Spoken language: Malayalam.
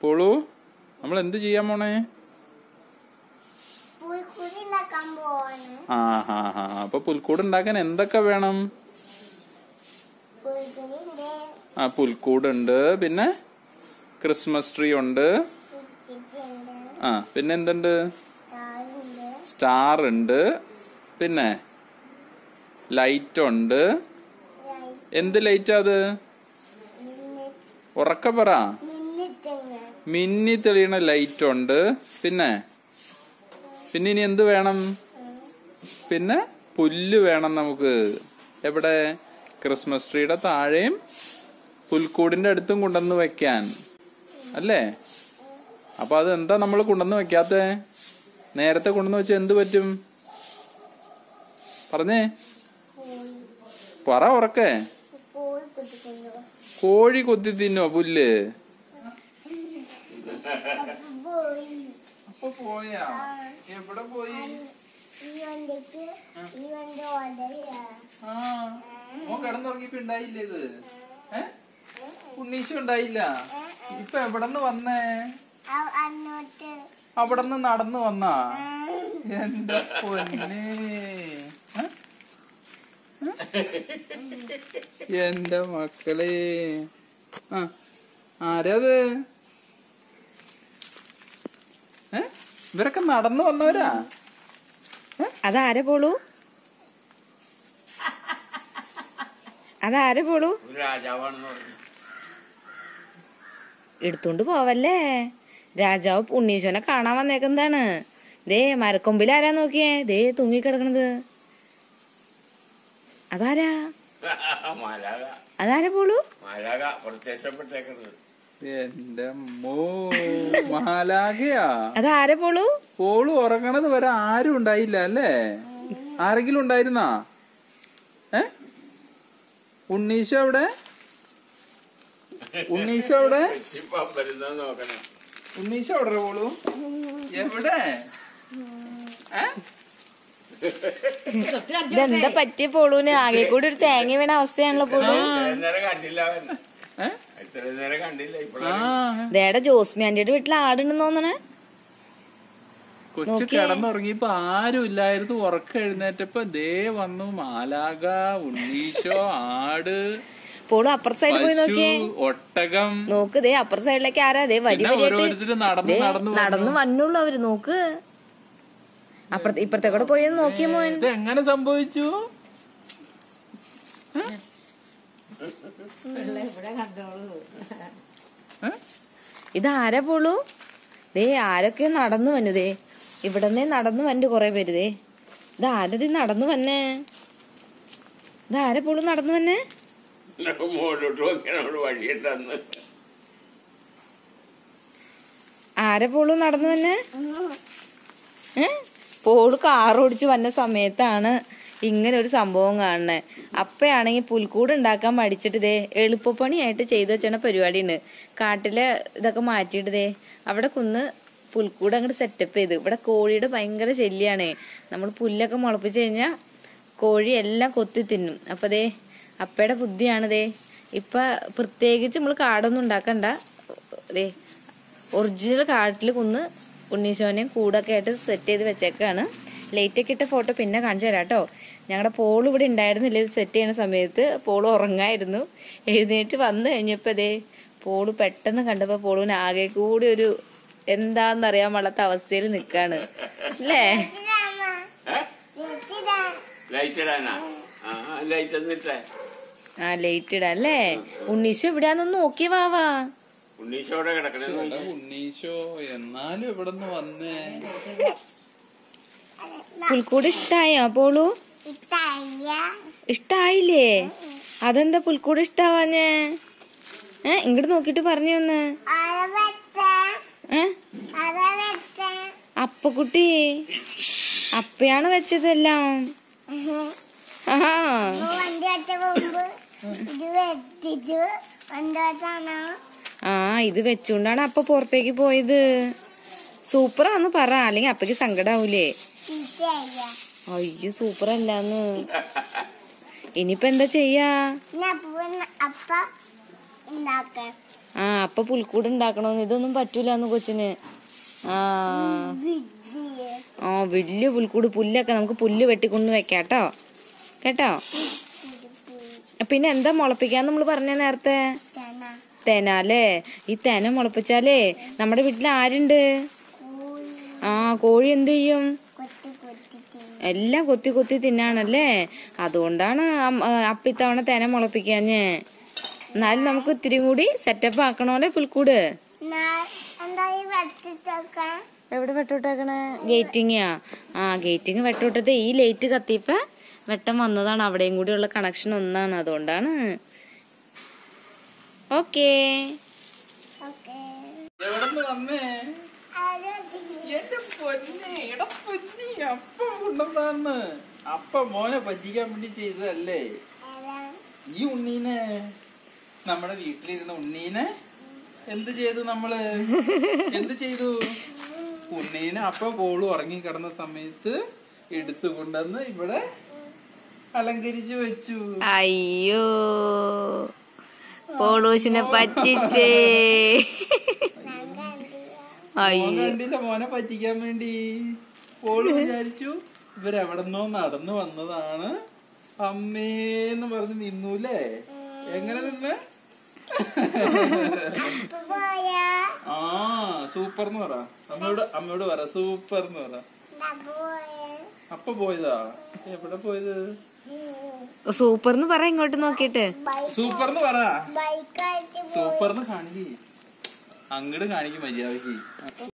പോളു നമ്മൾ എന്ത് ചെയ്യാൻ പോണേ പുൽക്കുടി ഉണ്ടാക്കാൻ പോവാണ് ആ ഹാ ഹാ അപ്പൊ പുൽക്കൂട് ഉണ്ടാക്കാൻ എന്തൊക്കെ വേണം പുൽക്കുടി ഉണ്ട് ആ പുൽക്കൂടുണ്ട് പിന്നെ ക്രിസ്മസ് ട്രീ ഉണ്ട് കുറ്റിക്കുണ്ട് ആ പിന്നെ എന്തുണ്ട് താറുണ്ട് സ്റ്റാർ ഉണ്ട് പിന്നെ ലൈറ്റ് ഉണ്ട് എന്ത് ലൈറ്റ് അത് ഉറക്ക പറ മിന്നിത്തങ്ങ മിന്നി തെളിയണ ലൈറ്റ് ഉണ്ട് പിന്നെ പിന്നെ ഇനി എന്ത് വേണം പിന്നെ പുല്ല് വേണം നമുക്ക് എവിടെ ക്രിസ്മസ് ട്രീയുടെ താഴെയും പുൽക്കൂടിന്റെ അടുത്തും കൊണ്ടുവന്ന് വെക്കാൻ അല്ലേ അപ്പൊ അത് എന്താ നമ്മൾ കൊണ്ടുവന്ന് വെക്കാത്തെ നേരത്തെ കൊണ്ടുവന്ന് വെച്ചാൽ എന്ത് പറ്റും പറഞ്ഞേ പറ ഉറക്കേ കോഴി കുത്തിക്കുന്നു കോഴി കൊത്തി തിന്നോ പുല്ല് പോയി അപ്പൊ പോയാ എവിടെ പോയി ഈ വണ്ടിക്ക് ഈ വണ്ടി ഓടല്ല ആ മോൻ കിടന്നുറങ്ങിയപ്പോ ഉണ്ടായില്ലേ ഇത് ഏ ഉണ്ണീശ ഉണ്ടായില്ല ഇപ്പൊ എവിടെന്ന് വന്നേ അങ്ങോട്ട് അവിടെന്ന് നടന്നു വന്നാ എന്റെ പൊന്നെ ഏ? എന്റെ മക്കളെ ആ ആരത് ഏ ഇവരൊക്കെ നടന്നു വന്നവരാ അതാരെ പോളൂ അതാരെ പോളൂ രാജാവാണെന്ന് പറഞ്ഞു എടുത്തോണ്ട് പോവല്ലേ രാജാവ് ഉണ്ണീശോനെ കാണാൻ വന്നേക്കുന്നതാണ് ദേ മരക്കൊമ്പിൽ ആരാ നോക്കിയേ ദേ തൂങ്ങിക്കിടക്കണത് അതാരാ മാലാക അതാരാ പോളൂ മാലാക പ്രത്യക്ഷപ്പെട്ടേക്കുന്നത് എന്റെ മോ മാലാഖയാ അതാരെ പോളൂ പോള് ഉറങ്ങണത് വരെ ആരും ഉണ്ടായില്ല അല്ലേ ആരെങ്കിലും ഉണ്ടായിരുന്നാ ഏ ഉണ്ണീശ എവിടെ ഉണ്ണീശ എവിടെ ഇപ്പം വരുന്നത് നോക്കണേ ഉണ്ണീശ എവിടെ പോളു എവിടെ ഏ? ഇതെന്താ പറ്റിയ പോളൂന് ആകെ കൂടി ഒരു തേങ്ങ വീണ അവസ്ഥയാണല്ലോ പോളൂ ഇത്രയും നേരം കണ്ടില്ല അവൻ ഏ? ഇത്രയും നേരം കണ്ടില്ല ആ ഇപ്പോഴാണ് ദേടെ ജോസ്മി ആന്റിയുടെ വീട്ടിൽ ആടുണ്ടെന്ന് തോന്നണേ കൊച്ചു കിടന്നുറങ്ങിയപ്പോ ആരും ഇല്ലായിരുന്നു ഉറക്കം എഴുന്നേറ്റപ്പോ ദേ വന്നു മാലാക ഉണ്ണീശോ ആട് പോളു അപ്പുറത്തെ സൈഡിൽ പോയി പശു നോക്കിയേ ഒട്ടകം നോക്ക് ദേ അപ്പുറത്തെ സൈഡിലേക്ക് ആരാ ദേ വരി പിന്നെ വരിയായിട്ട് ഓരോരുത്തര് നടന്ന് ദേ, നടന്ന് നടന്ന് വന്നുള്ളൂ അവര് നോക്ക് അപ്പുറത്തെ ഇപ്പുറത്തെ കൂടെ പോയി ഒന്ന് നോക്കിയ മോൻ ഇത് എങ്ങനെ സംഭവിച്ചു ഇതാരാ പോളൂ ദേ ആരൊക്കെയോ നടന്നു വന്നു ദേ ഇവിടന്നേ നടന്നു വന്നു കൊറേ പേര് ദേ ഇതാരതി നടന്നു വന്നേ ഇതാരാ പോളൂ നടന്നു വന്നേ മോളോട്ട് നോക്കിയാണ് വഴിയിട്ടെന്ന് ആരാ പോളൂ നടന്നു വന്നേ ഏ പോള് കാർ ഓടിച്ച് വന്ന സമയത്താണ് ഇങ്ങനെ ഒരു സംഭവം കാണണേ അപ്പയാണെങ്കിൽ പുൽക്കൂട് ഉണ്ടാക്കാൻ മടിച്ചിട്ട് ദേ എളുപ്പപ്പണിയായിട്ട് ചെയ്തു വെച്ചണ പരിപാടിയുണ്ട് കാട്ടിലെ ഇതൊക്കെ മാറ്റിയിട്ട് ദേ അവിടെ കുന്ന് പുൽക്കൂട് അങ്ങോട്ട് സെറ്റപ്പ് ചെയ്ത് ഇവിടെ കോഴിയുടെ ഭയങ്കര ശല്യാണേ നമ്മൾ പുല്ലൊക്കെ മുളപ്പിച്ച് കഴിഞ്ഞാൽ കോഴി എല്ലാം കൊത്തി തിന്നും അപ്പൊ ദേ അപ്പയുടെ ബുദ്ധിയാണ് ദേ ഇപ്പൊ പ്രത്യേകിച്ച് നമ്മൾ കാടൊന്നും ഉണ്ടാക്കണ്ട ദേ ഒറിജിനൽ കാട്ടിൽ കുന്ന് ഉണ്ണീശോനെയും കൂടൊക്കെ ആയിട്ട് സെറ്റ് ചെയ്ത് വെച്ചേക്കാണ് ലൈറ്റ് ഒക്കെ ഇട്ട ഫോട്ടോ പിന്നെ കാണിച്ചു തരാം കേട്ടോ ഞങ്ങളുടെ പോൾ ഇവിടെ ഉണ്ടായിരുന്നില്ല ഇത് സെറ്റ് ചെയ്യുന്ന സമയത്ത് പോൾ ഉറങ്ങായിരുന്നു എഴുന്നേറ്റ് വന്നു കഴിഞ്ഞപ്പോ ദേ പോള് പെട്ടെന്ന് കണ്ടപ്പോ പോളുവിന് ആകെ കൂടി ഒരു എന്താന്നറിയാൻ പാടാത്ത അവസ്ഥയിൽ നിക്കാണ് അല്ലേ ലൈറ്റ് ഇടാനാ ആ ലൈറ്റ് എന്നിട്ടേ ആ ലൈറ്റ് ഇടാ അല്ലേ ഉണ്ണീശോ എവിടെയാന്നൊന്ന് നോക്കി വാവാ ഉണ്ണീശോടെ കിടക്കണേ എടാ ഉണ്ണീശോ എന്നാലും എവിടെന്ന് വന്നേ പുൽക്കൂട് ഇഷ്ടായോ പോളു ഇത്തയ്യ ഇഷ്ടായില്ലേ അതെന്താ പുൽക്കൂട് ഇഷ്ടാവാഞ്ഞേ ഏ ഇങ്ങോട്ട് നോക്കിട്ട് പറഞ്ഞു ഒന്ന് അരവെട്ട ഏ അരവെട്ട അപ്പക്കുട്ടി അപ്പയാണ് വെച്ചതെല്ലാം ആ വണ്ടി വെച്ച മുമ്പ് ഇത് വെട്ടിട്ട് വണ്ടി വെച്ചാണോ ആ ഇത് വെച്ചുകൊണ്ടാണ് അപ്പ പുറത്തേക്ക് പോയത് സൂപ്പറാന്ന് പറ അല്ലെങ്കിൽ അപ്പക്ക് സങ്കടാവൂലേ ഇത്തയ്യ അയ്യോ സൂപ്പർ അല്ലാന്ന് ഇനിയിപ്പോ എന്താ ചെയ്യാ ഞാൻ പൂവ അപ്പ ഉണ്ടാക്കാൻ ആ അപ്പൊ പുൽക്കൂട് ഉണ്ടാക്കണമെന്ന് ഇതൊന്നും പറ്റൂലെന്ന് കൊച്ചിന് ആ ആ വലിയ പുൽക്കൂട് പുല്ലൊക്കെ നമുക്ക് പുല്ല് വെട്ടിക്കൊണ്ടു വെക്കാട്ടോ കേട്ടോ പിന്നെ എന്താ മുളപ്പിക്കാന്ന് നമ്മള് പറഞ്ഞ നേരത്തെ തന തെന അല്ലേ ഈ തെന മുളപ്പിച്ചാലേ നമ്മുടെ വീട്ടിൽ ആരുണ്ട് കോഴി ആ കോഴി എന്ത് ചെയ്യും കൊത്തി കൊത്തിട്ട് എല്ലാം കൊത്തി കൊത്തി തിന്നാണല്ലേ അതുകൊണ്ടാണ് അം- ആ, അപ്പ ഇത്തവണ തെന മുളപ്പിക്കാഞ്ഞ് എന്നാലും നമുക്ക് ഇത്തിരി കൂടി സെറ്റപ്പ് ആക്കണോലെ പുൽക്കൂട് എന്താ ഈ വെട്ടിട്ടൊക്കെ എവിടെ വെട്ടോട്ടാക്കണേ ഗേറ്റിങ്ങാ ആ ഗേറ്റിങ് വെട്ടോട്ടത്തെ ഈ ലൈറ്റ് കത്തിയപ്പ വെട്ടം വന്നതാണ് അവിടെയും കൂടിയുള്ള കണക്ഷൻ ഒന്നാണ് അതുകൊണ്ടാണ് ഓക്കേ ഓക്കെ എവിടെന്ന് വന്നേ ആരോ എന്റെ പൊന്നെ എടാ പൊന്നി അപ്പ കൊണ്ടുവന്നാന്ന് അപ്പ മോനെ പറ്റിക്കാൻ വേണ്ടി ചെയ്തതല്ലേ ഈ ഉണ്ണീനെ നമ്മുടെ വീട്ടിലിരുന്ന ഉണ്ണീനെ എന്ത് ചെയ്തു നമ്മള് എന്ത് ചെയ്തു ഉണ്ണീനെ അപ്പ കോള് ഉറങ്ങി കിടന്ന സമയത്ത് എടുത്തു കൊണ്ടുവന്ന് ഇവിടെ അലങ്കരിച്ചു വെച്ചു അയ്യോ പോളൂസിനെ പറ്റിച്ചേ മോൻ അയ്യോ കണ്ടില്ല മോനെ പറ്റിക്കാൻ വേണ്ടി ഓള് വിചാരിച്ചു ഇവരെവിടെന്നോ നടന്നു വന്നതാണ് അമ്മേന്ന് പറഞ്ഞ് നിന്നൂലേ എങ്ങനെ നിന്ന് പോയാ ആ സൂപ്പർ എന്ന് പറ അമ്മയോട് അമ്മയോട് പറ സൂപ്പർ എന്ന് പറ പോയാ അപ്പ പോയതാ എവിടെ പോയത് സൂപ്പർ എന്ന് പറ ഇങ്ങോട്ട് നോക്കിയിട്ട് സൂപ്പർ എന്ന് പറ ബൈക്കായിട്ട് സൂപ്പർ എന്ന് കാണിക്കേ അങ്ങോട്ട് കാണിക്കും മര്യാദക്ക്